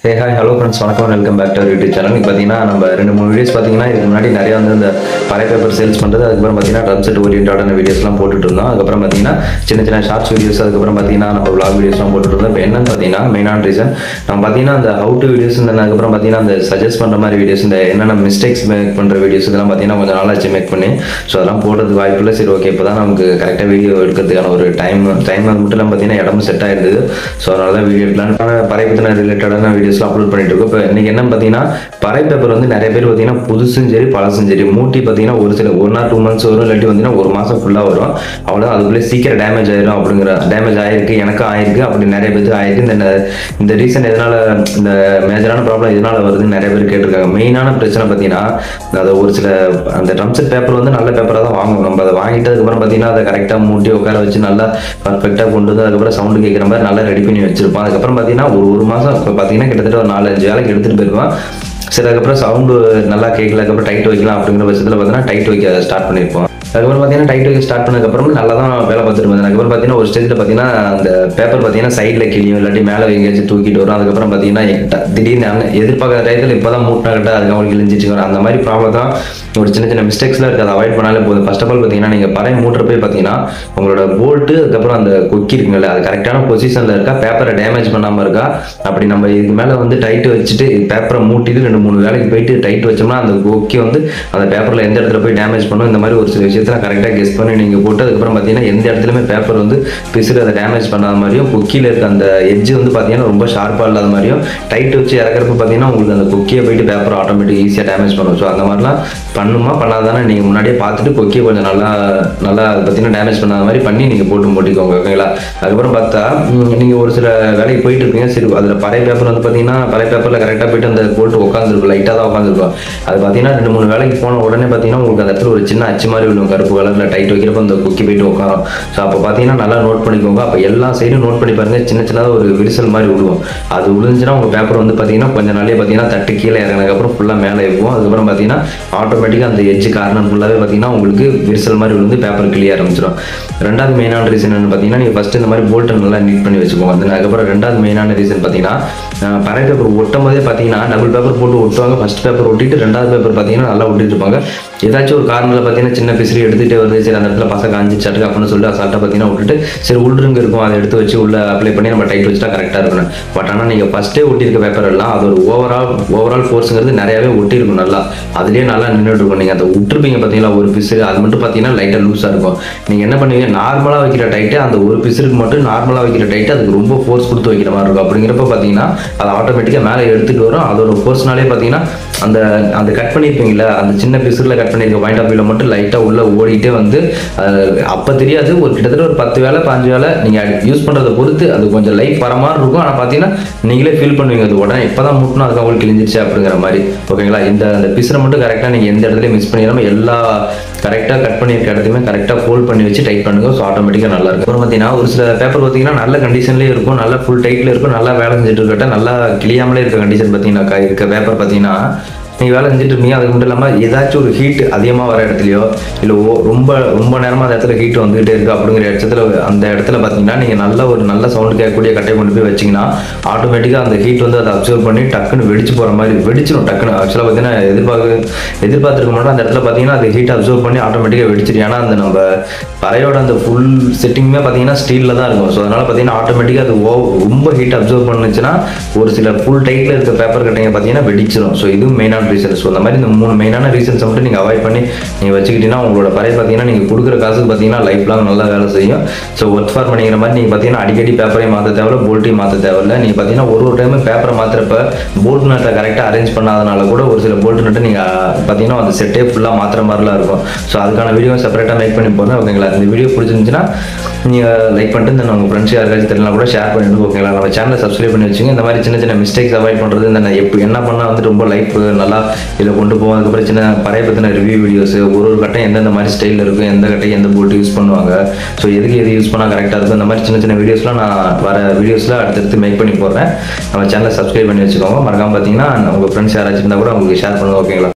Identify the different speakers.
Speaker 1: ஹே hi hello friends வணக்கம் welcome back to YouTube channel இப்போ பார்த்தீங்கன்னா நம்ம ரெண்டு மூணு வீடியோஸ் பார்த்தீங்கன்னா இதுக்கு முன்னாடி நிறைய வந்து இந்த பழைய பேப்பர் சேல்ஸ் பண்ணுறது அதுக்கப்புறம் பார்த்தீங்கன்னா ட்ரம் செட் ஓரியன்டான வீடியோஸ்லாம் போட்டுட்டு இருந்தோம் அதுக்கப்புறம் பார்த்தீங்கன்னா சின்ன சின்ன ஷார்ட்ஸ் வீடியோஸ் அதுக்கப்புறம் பார்த்தீங்கன்னா நம்ம vlog வீடியோஸ்லாம் போட்டுட்டு இருந்தோம் இப்போ என்னன்னு பார்த்தீங்கன்னா மெயினான ரீசன் நம்ம பார்த்தீங்கன்னா அந்த ஹவு டு வீடியோஸ் இந்த அதுக்கப்புறம் பார்த்தீங்கன்னா அந்த சஜஸ்ட் பண்ணுற மாதிரி வீடியோஸ் இந்த என்னென்ன மிஸ்டேக்ஸ் மேக் பண்ணுற வீடியோஸ் இதெல்லாம் பார்த்தீங்கன்னா கொஞ்சம் நாளாச்சு மேக் பண்ணி ஸோ அதெல்லாம் போடுறதுக்கு வாய்ப்பு இல்லை சரி ஓகே இப்போ தான் நமக்கு கரெக்டாக வீடியோ எடுக்கிறதுக்கான ஒரு டைம் டைம் அது மட்டும் இல்லாமல் பார்த்தீங்கன்னா இடமும் செட் ஆயிருந்தது ஸோ அதனால தான் வீடியோ எடுக்கலாம் பறை பற்றின ரிலேட்டடான வீடியோஸ்லாம் அப்லோட் பண்ணிட்டு இருக்கோம் இப்போ இன்னைக்கு என்ன பார்த்தீங்கன்னா பறை பேப்பர் வந்து நிறைய பேர் பார்த்தீங்கன்னா புதுசும் சரி பழசும் சரி மூட்டி பார்த்தீங்கன்னா ஒரு சில ஒன் ஆர் டூ மந்த்ஸ் வரும் இல்லாட்டி பார்த்தீங்கன்னா ஒரு மாதம் ஃபுல்லாக வரும் அவ்வளோ அதுக்குள்ளே சீக்கிரம் டேமேஜ் ஆயிரும் அப்படிங்கிற டேமேஜ் ஆயிருக்கு எனக்கும் ஆயிருக்கு அப்படி நிறைய பேருக்கு ஆயிருக்கு இந்த இந்த ரீசன் எதனால இந்த மேஜரான ப்ராப்ளம் எதனால வருதுன்னு நிறைய பேர் கேட்டிருக்காங்க மெயினான பிரச்சனை பார்த்தீங்கன்னா அது ஒரு சில அந்த ட்ரம்செட் பேப்பர் வந்து நல்ல பேப்பராக தான் வாங்கணும் நம்ம அதை வாங்கிட்டு அதுக்கப்புறம் பார்த்தீங்கன்னா அதை கரெக்டாக மூட்டி உட்கார வச்சு நல்லா பர்ஃபெக்டாக கொண்டு வந்து அதுக்கப்புறம் சவுண்டு கேட்குற மாதிரி நல்லா ரெடி பண்ணி வச்சிருப்போம் அதுக்கப்புறம் பார்த்தீங்கன்னா ஒரு ஒரு மாதம் இப்போ பார்த்தீங்கன்னா கிட்டத்தட்ட ஒரு நாலஞ்சு வேலைக்கு எடுத்துகிட்டு போயிருப்போம் சரி அதுக்கப்புறம் சவுண்டு நல்லா கேட்கல அதுக்கப்புறம் டைட் வைக்கலாம் அப்படிங்கிற பட்சத்தில் பார்த்தீங்கன்னா டைட் வைக்க ஸ்டார்ட் பண்ணியிருப்போம் அதுக்கப்புறம் பார்த்தீங்கன்னா டைட் வைக்க ஸ்டார்ட் பண்ணதுக்கப்புறம் நல்லா தான் வேலை பார்த்துட்டு இருந்தேன் அதுக்கப்புறம் பார்த்தீங்கன்னா ஒரு ஸ்டேஜில் பார்த்தீங்கன்னா அந்த பேப்பர் பார்த்தீங்கன்னா சைடில் கிளியும் இல்லாட்டி மேலே எங்கேயாச்சும் தூக்கிட்டு வரும் அதுக்கப்புறம் பார்த்தீங்கன்னா எட்ட- திடீர்னு அந்த எதிர்பார்க்காத டயத்தில் இப்போ தான் மூட்டினா கிட்ட அதுக்கு அவங்களுக்கு கிழிஞ்சிட்டு வரும் அந்த மாதிரி ப்ராப்ளம் தான் ஒரு சின்ன சின்ன மிஸ்டேக்ஸ்லாம் இருக்குது அதை அவாய்ட் பண்ணாலே போதும் ஃபர்ஸ்ட் ஆஃப் ஆல் பார்த்தீங்கன்னா நீங்கள் பறை மூட்டுற போய் பார்த்தீங்கன்னா உங்களோட போல்ட்டு அதுக்கப்புறம் அந்த கொக்கி இருக்குங்கல்ல அது கரெக்டான பொசிஷனில் இருக்கா பேப்பரை டேமேஜ் பண்ணாமல் இருக்கா அப்படி நம்ம இதுக்கு மேலே வந்து டைட் வச்சுட்டு பேப்பரை மூட்டிட்டு ரெண்டு மூணு வேலைக்கு போயிட்டு டைட் வச்சோம்னா அந்த கொக்கி வந்து அந்த பேப்பரில் எந்த இடத்துல போய் டேமேஜ் பண்ணும் இந்த மாதிரி ஒரு சில விஷயத்தில் கரெக்டாக கெஸ் பண்ணி நீங்கள் போட்டு அதுக்கப்புறம் பார்த்தீங்கன்னா எந்த இடத்துலையுமே பேப்பர் வந்து பிசுறு அதை டேமேஜ் பண்ணாத மாதிரியும் கொக்கியில் இருக்க அந்த எட்ஜ் வந்து பார்த்தீங்கன்னா ரொம்ப ஷார்ப்பாக இல்லாத மாதிரியும் டைட் வச்சு இறக்குறப்ப பார்த்தீங்கன்னா உங்களுக்கு அந்த கொக்கியை போயிட்டு பேப்பர் ஆட்டோமேட்டிக் ஈஸியாக டேமேஜ் பண்ணும் ஸோ அந்த மாதிரிலாம் பண்ணுமா பண்ணாதானே நீங்கள் முன்னாடியே பார்த்துட்டு கொக்கியை கொஞ்சம் நல்லா நல்லா அதை பார்த்தீங்கன்னா டேமேஜ் பண்ணாத மாதிரி பண்ணி நீங்கள் போட்டு போட்டிக்கோங்க ஓகேங்களா அதுக்கப்புறம் பார்த்தா நீங்கள் ஒரு சில வேலைக்கு போயிட்டு இருப்பீங்க சரி அதில் பழைய பேப்பர் வந்து பார்த்தீங்கன்னா பழைய பேப்பரில் கரெக்டாக போயிட்டு அந்த போட்டு உட்காந்துருக்கும் லைட்டாக தான் உட்காந்துருக்கும் அது பார்த்தீங்கன்னா ரெண்டு மூணு வேலைக்கு போன உடனே பார்த்தீங்கன்னா உங்களுக்கு அந்த இடத்துல ஒரு சின்ன அச்சு மாதிரி விழும் கருப்பு கலரில் டைட் வைக்கிறப்ப அந்த கொக்கி போயிட்டு உட்காரும் ஸோ அப்போ பார்த்தீங்கன்னா நல்லா நோட் பண்ணிக்கோங்க அப்போ எல்லா சைடும் நோட் பண்ணி பாருங்க சின்ன சின்னதாக ஒரு விரிசல் மாதிரி விழுவும் அது விழுந்துச்சுன்னா உங்கள் பேப்பர் வந்து பார்த்தீங்கன்னா கொஞ்ச நாளே பார்த்தீங்கன்னா தட்டு கீழே இறங்கினதுக்கப்புறம் ஃபுல்லாக மேலே இருக்கும் அதுக்கப்புறம் பார்த்தீங்கன்னா ஆட்டோமேட்டிக்காக அந்த எட்ஜ் கார்னர் ஃபுல்லாகவே பார்த்தீங்கன்னா உங்களுக்கு விரிசல் மாதிரி விழுந்து பேப்பர் கிளிய ஆரம்பிச்சிடும் ரெண்டாவது மெயினான ரீசன் என்னன்னு பார்த்தீங்கன்னா நீங்கள் ஃபஸ்ட்டு இந்த மாதிரி போல்ட்டை நல்லா நீட் பண்ணி வச்சுக்கோங்க அது அதுக்கப்புறம் ரெண்டாவது மெயினான ரீசன் பார்த்தீங்கன்னா அஹ், பழைய பேப்பர் ஒட்டும் போதே பார்த்தீங்கன்னா டபுள் பேப்பர் போட்டு ஒட்டுவாங்க ஃபர்ஸ்ட் பேப்பர் ஒட்டிட்டு ரெண்டாவது பேப்பர் பார்த்தீங்கன்னா நல்லா ஒட்டிட்டு இருப்பாங்க ஏதாச்சும் ஒரு கார்னரில் பார்த்தீங்கன்னா சின்ன பிசிறி எடுத்துகிட்டே வருது சரி அந்த இடத்துல பசங்க காஞ்சி சட்டுக்கு அப்படின்னு சொல்லி அசால்ட்டாக பார்த்தீங்கன்னா விட்டுட்டு சரி உள்ளுங்க இருக்கும் அதை எடுத்து வச்சு உள்ள அப்ளை பண்ணி நம்ம டைட் வச்சுட்டா கரெக்டாக இருக்கணும் பட் ஆனால் நீங்கள் ஃபஸ்ட்டே ஒட்டியிருக்க பேப்பர் எல்லாம் அது ஒரு ஓவரால் ஓவரால் ஃபோர்ஸுங்கிறது நிறையாவே ஒட்டியிருக்கும் நல்லா அதுலேயே நல்லா நின்றுட்டு இருக்கும் நீங்கள் அதை விட்டுருப்பீங்க பார்த்தீங்களா ஒரு பிசு அது மட்டும் பார்த்தீங்கன்னா லைட்டாக லூஸாக இருக்கும் நீங்கள் என்ன பண்ணுவீங்க நார்மலாக வைக்கிற டைட்டு அந்த ஒரு பிசுருக்கு மட்டும் நார்மலாக வைக்கிற டைட்டு அதுக்கு ரொம்ப ஃபோர்ஸ் கொடுத்து வைக்கிற மாதிரி இருக்கும் அப்படிங்கிறப்ப பார்த்தீங்கன்னா அது ஆட்டோமேட்டிக்காக மேலே எடுத்துகிட்டு வரும் அதோட ஃபோர்ஸ்னாலே பார்த்தீங்கன்னா அந்த அந்த கட் பண்ணியிருப்பீங்களா அந்த சின்ன பிசுரில் கட் பண்ணியிருக்க பாயிண்ட் ஆஃப் வியூவில் மட்டும் லைட்டாக உள்ளே ஓடிட்டே வந்து அப்போ தெரியாது ஒரு கிட்டத்தட்ட ஒரு பத்து வேலை பாஞ்சு வேலை நீங்கள் யூஸ் பண்ணுறதை பொறுத்து அது கொஞ்சம் லைஃப் வர மாதிரி இருக்கும் ஆனால் பார்த்தீங்கன்னா நீங்களே ஃபீல் பண்ணுவீங்க அது உடனே இப்போ தான் முட்டினா அதுக்கு அவங்களுக்கு கிழிஞ்சிருச்சு அப்படிங்கிற மாதிரி ஓகேங்களா இந்த அந்த பிசுரை மட்டும் கரெக்டாக நீங்கள் எந்த இடத்துலையும் மிஸ் பண்ணிடாமல் எல்லா கரெக்டாக கட் பண்ணியிருக்க இடத்தையுமே கரெக்டாக ஃபோல்ட் பண்ணி வச்சு டைட் பண்ணுங்க ஸோ ஆட்டோமேட்டிக்காக நல்லா இருக்கும் அப்புறம் பார்த்தீங்கன்னா ஒரு சில பேப்பர் பார்த்தீங்கன்னா நல்ல கண்டிஷன்லேயே இருக்கும் நல்லா ஃபுல் டைட்டில் இருக்கும் நல்லா வேலை செஞ்சுட்டு இருக்கட்ட நல்லா கிளியாமலே இருக்க கண்டிஷன் பார்த்தீங்கன்னாக்கா இருக்க பேப்பர் பார்த்தீங்கன்னா நீங்கள் வேலை செஞ்சுட்டு இருப்பீங்க அதுக்கு மட்டும் இல்லாமல் ஏதாச்சும் ஒரு ஹீட் அதிகமாக வர இடத்துலையோ இல்லை ஓ ரொம்ப ரொம்ப நேரமாக அந்த இடத்துல ஹீட் வந்துகிட்டே இருக்கு அப்படிங்கிற இடத்துல அந்த இடத்துல பார்த்தீங்கன்னா நீங்கள் நல்ல ஒரு நல்ல சவுண்டு கேட்கக்கூடிய கட்டையை கொண்டு போய் வச்சிங்கன்னா ஆட்டோமேட்டிக்காக அந்த ஹீட் வந்து அதை அப்சர்வ் பண்ணி டக்குன்னு வெடிச்சு போகிற மாதிரி வெடிச்சிடும் டக்குன்னு ஆக்சுவலாக பார்த்தீங்கன்னா எதிர்பார்க்க எதிர்பார்த்துருக்க மாட்டோம் அந்த இடத்துல பார்த்தீங்கன்னா அது ஹீட் அப்சர்வ் பண்ணி ஆட்டோமேட்டிக்காக வெடிச்சிடும் ஏன்னா அந்த நம்ம பறையோட அந்த ஃபுல் செட்டிங்குமே பார்த்தீங்கன்னா ஸ்டீலில் தான் இருக்கும் ஸோ அதனால் பார்த்தீங்கன்னா ஆட்டோமேட்டிக்காக அது ஓ ரொம்ப ஹீட் அப்சர்வ் பண்ணுச்சுன்னா ஒரு சில ஃபுல் டைட்டில் இருக்க பேப்பர் கட்டைங்க பார்த்தீங்கன்னா வெடிச்சிடும் ஸோ இதுவும் மெயினான ரீசன் ஸோ அந்த மாதிரி இந்த மூணு மெயினான ரீசன்ஸை மட்டும் நீங்கள் அவாய்ட் பண்ணி நீங்கள் வச்சுக்கிட்டீங்கன்னா உங்களோட பறை பார்த்தீங்கன்னா நீங்கள் கொடுக்குற காசுக்கு பார்த்தீங்கன்னா லைஃப் லாங் நல்லா வேலை செய்யும் ஸோ ஒர்க் ஃபார் பண்ணிக்கிற மாதிரி நீங்கள் பார்த்தீங்கன்னா அடிக்கடி பேப்பரையும் மாற்ற தேவையில்ல போல்ட்டையும் மாற்ற தேவையில்ல நீங்கள் பார்த்தீங்கன்னா ஒரு ஒரு டைம் பேப்பரை மாற்றுறப்ப போல்ட் நட்டை கரெக்டாக அரேஞ்ச் பண்ணாதனால கூட ஒரு சில போல்ட் நட்டை நீங்கள் பார்த்தீங்கன்னா அந்த செட்டே ஃபுல்லாக மாற்றுற மாதிரிலாம் இருக்கும் ஸோ அதுக்கான வீடியோ செப்பரேட்டாக மேக் பண்ணி போகிறேன் ஓகேங்களா இந்த வீடியோ பிடிச்சிருந்துச்சுன்னா நீங்கள் லைக் பண்ணிட்டு இந்த உங்கள் ஃப்ரெண்ட்ஸ் யாருக்காச்சும் தெரியலாம் கூட ஷேர் பண்ணிட்டு ஓகேங்களா நம்ம சேனலை சப்ஸ்கிரைப் பண்ணி வச்சுங்க இந்த மாதிரி சின்ன சின்ன மிஸ்டேக்ஸ் அவாய்ட் பண்ணுறது இந்த நான் எப்போ என்ன பண்ணால் வந்து ரொம்ப லைஃப் நல்லா இதில் கொண்டு போவோம் அதுக்கப்புறம் சின்ன பழைய பற்றின ரிவ்யூ வீடியோஸ் ஒரு ஒரு கட்டம் எந்தெந்த மாதிரி ஸ்டைலில் இருக்கும் எந்த கட்டைக்கு எந்த போல்ட் யூஸ் பண்ணுவாங்க ஸோ எதுக்கு எது யூஸ் பண்ணால் கரெக்டாக இருக்கும் இந்த மாதிரி சின்ன சின்ன வீடியோஸ்லாம் நான் வர வீடியோஸில் அடுத்தடுத்து மேக் பண்ணி போடுறேன் நம்ம சேனலை சப்ஸ்கிரைப் பண்ணி வச்சுக்கோங்க மறக்காம பார்த்தீங்கன்னா உங்கள் ஃப்ரெண்ட்ஸ் யாராச்சும் இருந்தால் கூட உங்களுக்கு ஷேர் பண்ணுங்க ஓகேங்களா